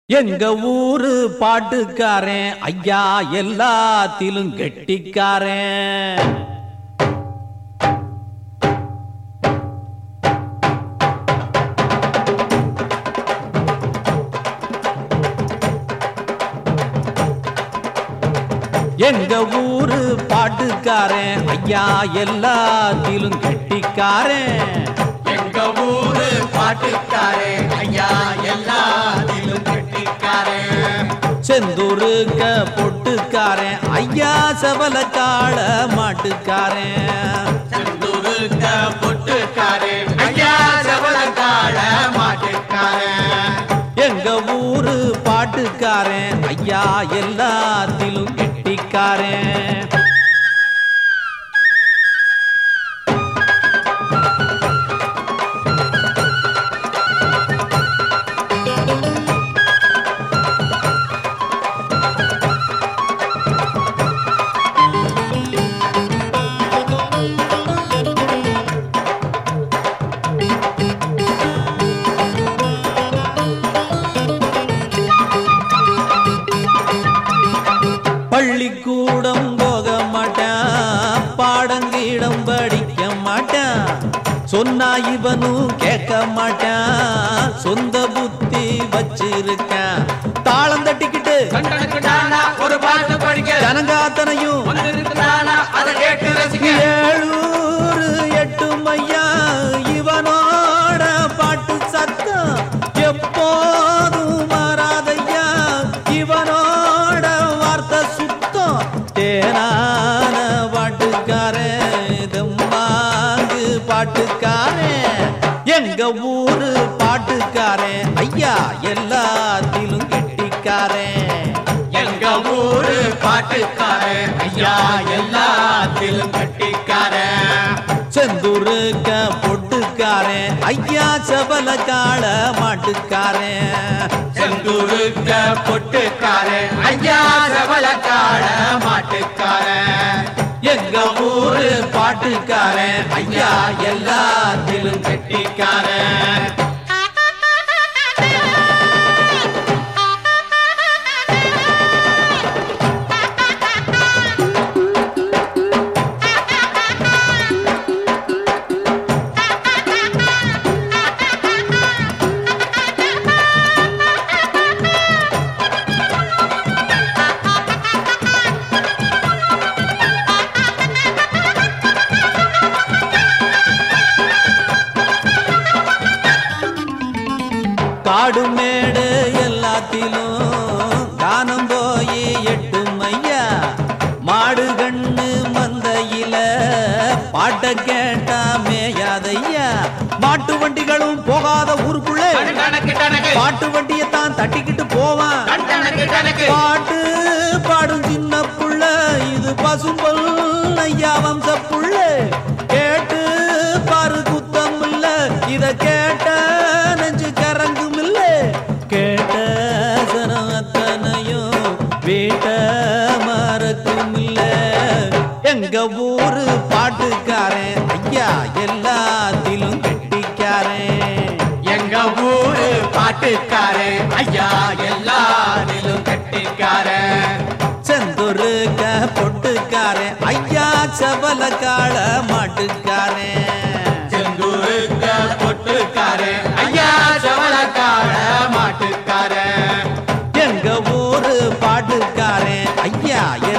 எங்க ஊரு பாட்டுக்காரன் ஐயா எல்லாத்திலும் கெட்டிக்காரன் எங்க ஊரு பாட்டுக்காரன் ஐயா எல்லாத்திலும் கெட்டிக்காரன் எங்க ஊரு பாட்டுக்காரே ஐயா எல்லாத்திலும் கெட்டிக்காரே செந்தூருக்க பொட்டுக்காரன் ஐயா செவல காள மாட்டுக்காரன் செந்தூருக்க பொட்டுக்காரே ஐயா செவலக்கால மாட்டுக்காரே எங்க ஊரு பாட்டுக்காரன் ஐயா எல்லாத்திலும் கெட்டிக்காரன் பள்ளிக்கூடம் போக மாட்டான் பாடங்கீடம் படிக்க மாட்டான் சொன்னா இவனும் கேட்க மாட்டான் சொந்த புத்தி வச்சிருக்கான் தாளம் தட்டிக்கிட்டு கண்டனுக்கு நானா ஒரு பாட்டு படிக்க ஜனங்காத்தனையும் வந்திருக்கு நானா அதை கேட்டு ரசிக்க ஏழூரு எட்டு மையா இவனோட பாட்டு சத்தம் எப்போதும் மாறாதையா இவனோட வார்த்தை சுத்தம் தேனான பாட்டுக்காரன் தெம்மாங்கு பாட்டுக்காரன் எங்க ஊரு பாட்டுக்காரன் ஐயா எல்லாத்திலும் கெட்டிக்காரன் எங்க ஊரு பாட்டுக்காரே ஐயா எல்லாத்திலும் கெட்டிக்காரே செந்தூருக்க பொட்டுக்காரன் ஐயா செவல காள மாட்டுக்காரன் செந்தூருக்க பொட்டுக்காரே ஐயா செவலக்கால மாட்டுக்காரே எங்க ஊரு பாட்டுக்காரன் ஐயா எல்லாத்திலும் கெட்டிக்காரன் காடு மேடு எல்லாத்திலும் கானம் போய் எட்டும் ஐயா மாடு கண்ணு மந்தையில பாட்ட கேட்டா மேயாதையா மாட்டு வண்டிகளும் போகாத ஊருக்குள்ளே கணக்கு கணக்கு பாட்டு வண்டியை தான் தட்டிக்கிட்டு போவான் கணக்கு கணக்கு பாட்டு பாடும் சின்ன புள்ள இது பசும்பல் ஐயா வம்ச புள்ள கேட்டு பாரு குத்தம் இல்ல இத கேட்ட நெஞ்சு கரங்கும் இல்ல கேட்ட சனம் அத்தனையும் வீட்ட மறக்கும் இல்ல எங்க ஊரு பாட்டுக்காரன் ஐயா எல்லாத்திலும் கெட்டிக்காரன் எங்க ஊரு பாட்டுக்காரே ஐயா எல்லாரிலும் கெட்டிக்காரன் செந்தூருக்க பொட்டுக்காரன் ஐயா செவல காள மாட்டுக்காரன் செந்தூருக்க பொட்டுக்காரே ஐயா செவலக்கால மாட்டுக்காரன் எங்க ஊரு பாட்டுக்காரன் ஐயா